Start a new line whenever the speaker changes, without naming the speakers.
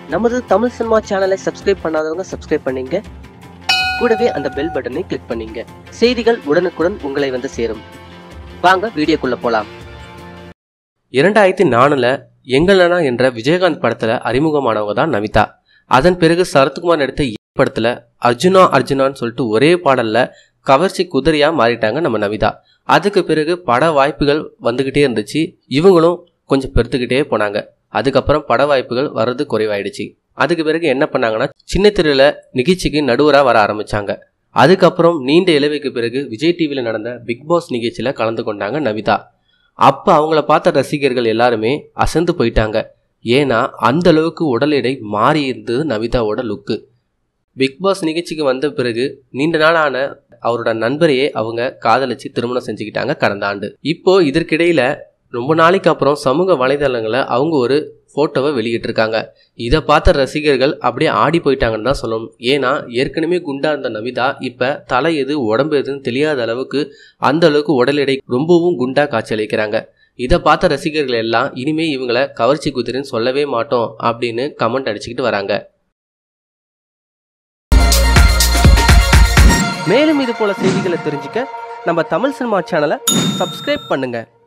நமது தமிழ் சினிமா சேனலை சப்ஸ்கிரைப் பண்ணாதவங்க சப்ஸ்கிரைப் பண்ணீங்க கூடவே அந்த பெல் பட்டனை கிளிக் பண்ணீங்க செய்திகள் உடனுக்குடன் உங்களை வந்து சேரும் வாங்க வீடியோக்குள்ள போலாம் இரண்டாயிரத்தி நாலுல எங்களனா என்ற விஜயகாந்த் படத்துல அறிமுகமானவங்க தான் நமிதா அதன் பிறகு சரத்குமார் நடித்த ஈ படத்துல அர்ஜுனா அர்ஜுனான்னு சொல்லிட்டு ஒரே பாடல்ல கவர்ச்சி குதிரையா மாறிட்டாங்க நம்ம நமிதா அதுக்கு பிறகு பட வாய்ப்புகள் வந்துகிட்டே இருந்துச்சு இவங்களும் கொஞ்சம் பெருத்துக்கிட்டே போனாங்க அதுக்கப்புறம் பட வாய்ப்புகள் வர்றது குறைவாயிடுச்சு அதுக்கு பிறகு என்ன பண்ணாங்கன்னா சின்ன திரையில நிகழ்ச்சிக்கு நடுவராக வர ஆரம்பிச்சாங்க அதுக்கப்புறம் நீண்ட இளவைக்கு பிறகு விஜய் டிவியில் நடந்த பிக் பாஸ் நிகழ்ச்சியில் கலந்து கொண்டாங்க நமிதா அப்போ அவங்கள பார்த்த ரசிகர்கள் எல்லாருமே அசந்து போயிட்டாங்க ஏன்னா அந்த அளவுக்கு உடல் எடை மாறி இருந்தது நமிதாவோட லுக்கு பிக் பாஸ் நிகழ்ச்சிக்கு வந்த பிறகு நீண்ட நாளான அவரோட நண்பரையே அவங்க காதலிச்சு திருமணம் செஞ்சுக்கிட்டாங்க கடந்த ஆண்டு இப்போ இதற்கிடையில ரொம்ப நாளைக்கு அப்புறம் சமூக வலைதளங்களில் அவங்க ஒரு ஃபோட்டோவை வெளியிட்டிருக்காங்க இதை பார்த்த ரசிகர்கள் அப்படியே ஆடி போயிட்டாங்கன்னு தான் சொல்லணும் ஏன்னா ஏற்கனவே குண்டா இருந்த நமிதா இப்போ தலை எது உடம்பு எதுன்னு தெரியாத அளவுக்கு அந்த அளவுக்கு உடல் எடை ரொம்பவும் குண்டா காட்சியளிக்கிறாங்க இதை பார்த்த ரசிகர்கள் எல்லாம் இனிமே இவங்கள கவர்ச்சி குதிரைன்னு சொல்லவே மாட்டோம் அப்படின்னு கமெண்ட் அடிச்சுக்கிட்டு வராங்க மேலும் இது போல செய்திகளை தெரிஞ்சுக்க நம்ம தமிழ் சினிமா சேனலை சப்ஸ்கிரைப் பண்ணுங்க